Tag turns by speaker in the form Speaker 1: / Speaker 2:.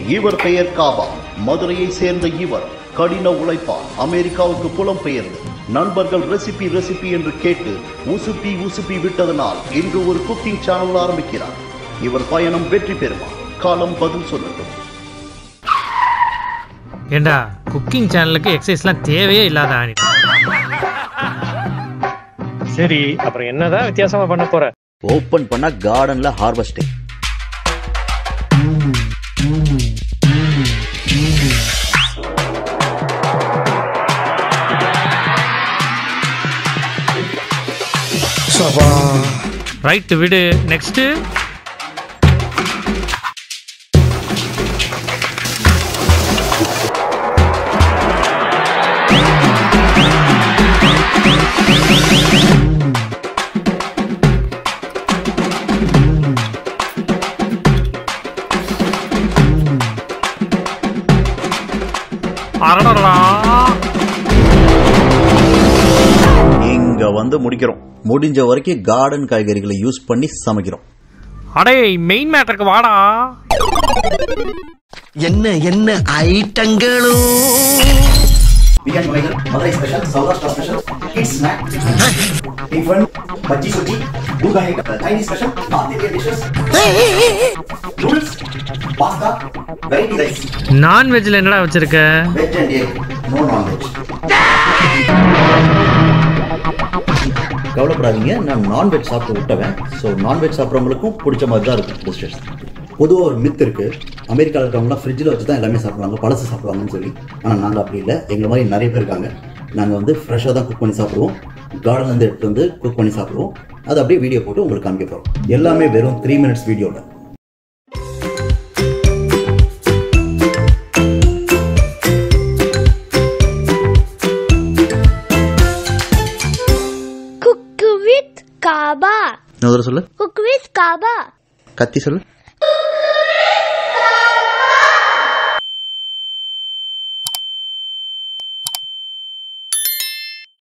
Speaker 1: இவர் பெயர் காபா மதுரையை சேர்ந்த இவர் கடின உழைப்பால் அமெரிக்காவுக்கு புலம்பெயர்ந்து நண்பர்கள் ரெசிபி ரெசிபி என்று கேட்டு உசுப்பி உசுப்பி விட்டதனால் இன்று ஒரு குக்கிங் சேனல் ஆரம்பிக்கிறார் இவர் பயணம் வெற்றி பெறுமா காலம் பதில் சொல்லட்டும்
Speaker 2: ஏண்டா குக்கிங் சேனலுக்கு எக்ஸசைஸ்லாம் தேவையே இல்லாத ஆணி
Speaker 3: சரி அப்புறம் என்னதான் வித்தியாசமா பண்ண போற
Speaker 4: ஓபன் பண்ணா கார்டன்ல ஹார்வெஸ்டிங்
Speaker 2: ரைட் விடு நெக்ஸ்ட் அடடடா
Speaker 4: இங்க வந்து முடிக்கிறோம் முடிஞ்ச வரைக்கும் கார்டன் காய்கறிகளை யூஸ் பண்ணி சமைக்கிறோம்
Speaker 2: அடே மெயின் மேட்டருக்கு வாடா
Speaker 5: என்ன என்ன ஐட்டங்களும்
Speaker 6: பிரியாணி வகைகள் Madurai special Saurashtra special kids snack tiffin bajji சுஜி ஊகாய் Chinese special north Indian dishes noodles pasta variety rice
Speaker 2: நான்வெஜ்ல என்னடா வச்சிருக்க
Speaker 6: veg and egg no non veg
Speaker 4: கவலைப்படாதீங்க நான் நான்வெஜ் சாப்பிட்டு விட்டவன் ஸோ நான்வெஜ் சாப்பிட்றவங்களுக்கும் பிடிச்ச மாதிரி தான் இருக்கும் டிஷ்ஷஸ்
Speaker 6: பொதுவாக ஒரு மித் இருக்கு அமெரிக்காவில் இருக்கவங்களாம் ஃப்ரிட்ஜில் வச்சு தான் எல்லாமே சாப்பிடுவாங்க பழசு சாப்பிடுவாங்கன்னு சொல்லி ஆனால் நாங்கள் அப்படி இல்லை எங்களை மாதிரி நிறைய பேர் இருக்காங்க நாங்கள் வந்து ஃப்ரெஷ்ஷாக தான் குக் பண்ணி சாப்பிடுவோம் கார்டன்லேருந்து எடுத்து வந்து குக் பண்ணி சாப்பிடுவோம் அது அப்படியே வீடியோ போட்டு உங்களுக்கு காமிக்க போகிறோம் எல்லாமே வெறும் த்ரீ மினிட்ஸ் வீடியோவில்
Speaker 7: Cook with Kaba.
Speaker 4: இன்னொரு சொல்லு
Speaker 7: Cook with Kaba.
Speaker 4: கத்தி சொல்லு